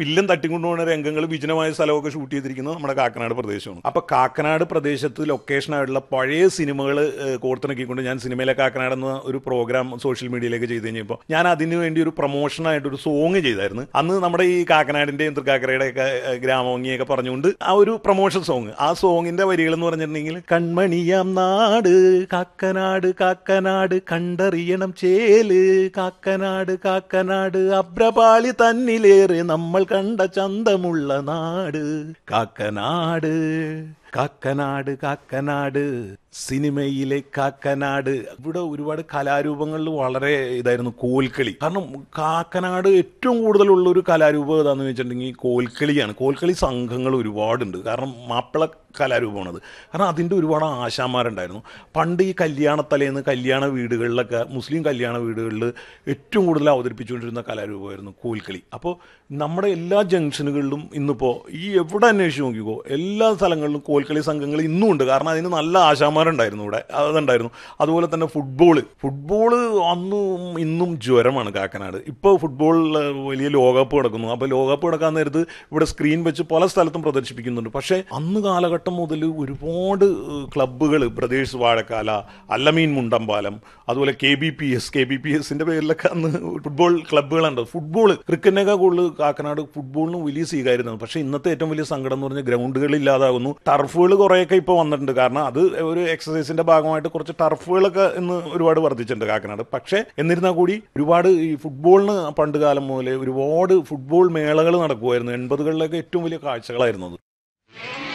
villain തട്ടിക്കൊണ്ടുപോകുന്ന രംഗങ്ങൾ വിജനമായ സ്ഥലമൊക്കെ ഷൂട്ട് ചെയ്തിരിക്കുന്നത് നമ്മുടെ കാക്കനാട് പ്രദേശമാണ് അപ്പൊ കാക്കനാട് പ്രദേശത്ത് ലൊക്കേഷൻ ആയിട്ടുള്ള പഴയ സിനിമകൾ കോർത്തിണക്കിക്കൊണ്ട് ഞാൻ സിനിമയിലെ കാക്കനാട് എന്ന ഒരു പ്രോഗ്രാം സോഷ്യൽ മീഡിയയിലേക്ക് ചെയ്ത് കഴിഞ്ഞപ്പോൾ ഞാൻ അതിനു വേണ്ടി ഒരു പ്രൊമോഷനായിട്ട് ഒരു സോങ് ചെയ്തായിരുന്നു അന്ന് നമ്മുടെ ഈ കാക്കനാടിന്റെയും തൃക്കാക്കരയുടെ ഒക്കെ ഗ്രാമഭംഗിയൊക്കെ പറഞ്ഞുകൊണ്ട് ആ ഒരു പ്രൊമോഷൻ സോങ് ആ സോങ്ങിന്റെ വരികൾ എന്ന് പറഞ്ഞിട്ടുണ്ടെങ്കിൽ കൺമണിയാം നാട് കാക്കനാട് കാക്കനാട് കണ്ടറിയണം ചേല് കാക്കനാട് കാക്കനാട് അബ്രപാളി തന്നിലേറെ നമ്മൾ കണ്ട ചന്തമുള്ള നാട് കാക്കനാട് കാക്കനാട് കാക്കനാട് സിനിമയിലെ കാക്കനാട് ഇവിടെ ഒരുപാട് കലാരൂപങ്ങളിൽ വളരെ ഇതായിരുന്നു കോൽക്കളി കാരണം കാക്കനാട് ഏറ്റവും കൂടുതലുള്ള ഒരു കലാരൂപം ഏതാണെന്ന് വെച്ചിട്ടുണ്ടെങ്കിൽ കോൽക്കളിയാണ് കോൽക്കളി സംഘങ്ങൾ ഒരുപാടുണ്ട് കാരണം മാപ്പിള കലാരൂപമാണത് കാരണം അതിൻ്റെ ഒരുപാട് ആശാന്മാരുണ്ടായിരുന്നു പണ്ട് ഈ കല്യാണത്തലേന്ന് കല്യാണ വീടുകളിലൊക്കെ മുസ്ലിം കല്യാണ വീടുകളിൽ ഏറ്റവും കൂടുതൽ അവതരിപ്പിച്ചുകൊണ്ടിരുന്ന കലാരൂപമായിരുന്നു കോൽക്കളി അപ്പോൾ നമ്മുടെ എല്ലാ ജംഗ്ഷനുകളിലും ഇന്നിപ്പോൾ ഈ എവിടെ അന്വേഷിച്ച് നോക്കിക്കോ എല്ലാ സ്ഥലങ്ങളിലും കോൽക്കളി സംഘങ്ങൾ ഇന്നും ഉണ്ട് കാരണം അതിന് നല്ല ആശാന്മാരുണ്ടായിരുന്നു ഇവിടെ അതുണ്ടായിരുന്നു അതുപോലെ തന്നെ ഫുട്ബോൾ ഫുട്ബോൾ അന്നും ഇന്നും ജ്വരമാണ് കാക്കനാട് ഇപ്പോൾ ഫുട്ബോളിൽ വലിയ ലോകകപ്പ് നടക്കുന്നു അപ്പോൾ ലോകകപ്പ് നടക്കാൻ നേരത്ത് ഇവിടെ സ്ക്രീൻ വെച്ച് പല സ്ഥലത്തും പ്രദർശിപ്പിക്കുന്നുണ്ട് പക്ഷേ അന്ന് കാലഘട്ടം മുതൽ ഒരുപാട് ക്ലബ്ബുകൾ ബ്രദേഴ്സ് വാഴക്കാല അല്ലമീൻ മുണ്ടമ്പാലം അതുപോലെ K B P S K B P എസിന്റെ പേരിലൊക്കെ അന്ന് ഫുട്ബോൾ ക്ലബ്ബുകളുണ്ട് ഫുട്ബോൾ ക്രിക്കറ്റിനേക്കാൾ കൂടുതൽ കാക്കനാട് ഫുട്ബോളിന് വലിയ സ്വീകാര്യതയാണ് പക്ഷേ ഇന്നത്തെ ഏറ്റവും വലിയ സങ്കടം എന്ന് പറഞ്ഞാൽ ഗ്രൗണ്ടുകൾ ഇല്ലാതാകുന്നു ടർഫുകൾ കുറേയൊക്കെ ഇപ്പോൾ വന്നിട്ടുണ്ട് കാരണം അത് ഒരു എക്സസൈസിന്റെ ഭാഗമായിട്ട് കുറച്ച് ടർഫുകളൊക്കെ ഇന്ന് ഒരുപാട് വർദ്ധിച്ചിട്ടുണ്ട് കാക്കനാട് പക്ഷേ എന്നിരുന്നാൽ കൂടി ഒരുപാട് ഈ ഫുട്ബോളിന് പണ്ട് കാലം മുതലേ ഒരുപാട് ഫുട്ബോൾ മേളകൾ നടക്കുമായിരുന്നു എൺപതുകളിലൊക്കെ ഏറ്റവും വലിയ കാഴ്ചകളായിരുന്നു അത്